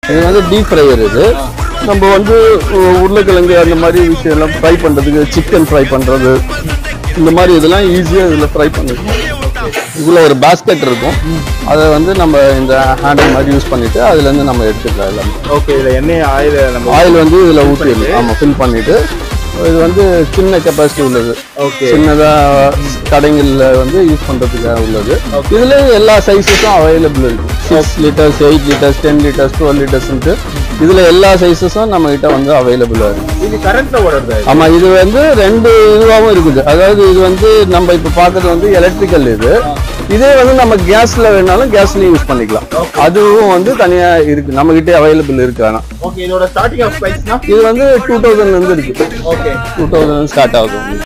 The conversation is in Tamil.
இது வந்து டீப் ஃப்ரையர் இது நம்ம வந்து உ- உருளைக்கிழங்கு அந்த மாதிரி விஷயம் எல்லாம் ஃப்ரை பண்றதுக்கு சிக்கன் ஃப்ரை பண்றது இந்த மாதிரி இதெல்லாம் ஈஸியாக இதில் ஃப்ரை பண்ணிக்கலாம் இதுல ஒரு பாஸ்கெட் இருக்கும் அதை வந்து நம்ம இந்த ஹேண்டில் மாதிரி யூஸ் பண்ணிட்டு அதுல இருந்து நம்ம எடுத்துக்கலாம் எல்லாமே ஓகே இதுல எண்ணெய் ஆயில் நம்ம ஆயில் வந்து இதுல ஊற்றிடணும் ஆமா ஃபில் பண்ணிட்டு இது வந்து சின்ன கெப்பாசிட்டி உள்ளது ஓகே சின்னதா கடைகள்ல வந்து யூஸ் பண்றதுக்காக உள்ளது இதுல எல்லா சைஸஸும் அவைலபிள் இருக்கு six litres eight litres ten litres twelve லிட்டர்ஸ்ன்ட்டு இதுல எல்லா சைஸஸும் நம்ம கிட்ட வந்து அவைலபிளா இருக்கு இது கரண்ட்ல ஓடுறது ஆமா இது வந்து ரெண்டு இதுவாகவும் இருக்குது அதாவது இது வந்து நம்ம இப்ப பார்க்கறது வந்து எலக்ட்ரிக்கல் இது இதே வந்து நம்ம கேஸ்ல வேணாலும் கேஸ்லயும் யூஸ் பண்ணிக்கலாம் அதுவும் வந்து தனியா இருக்கு நம்ம கிட்டே அவைலபிள் இருக்கு ஆனா ஓகே இதோட ஸ்டார்டிங் ஆஃப் பிரைஸ்னா இது வந்து டூ தௌசண்ட்ல இருந்து இருக்கு ஓகே டூ தௌசண்ட் ஸ்டார்ட் ஆகும்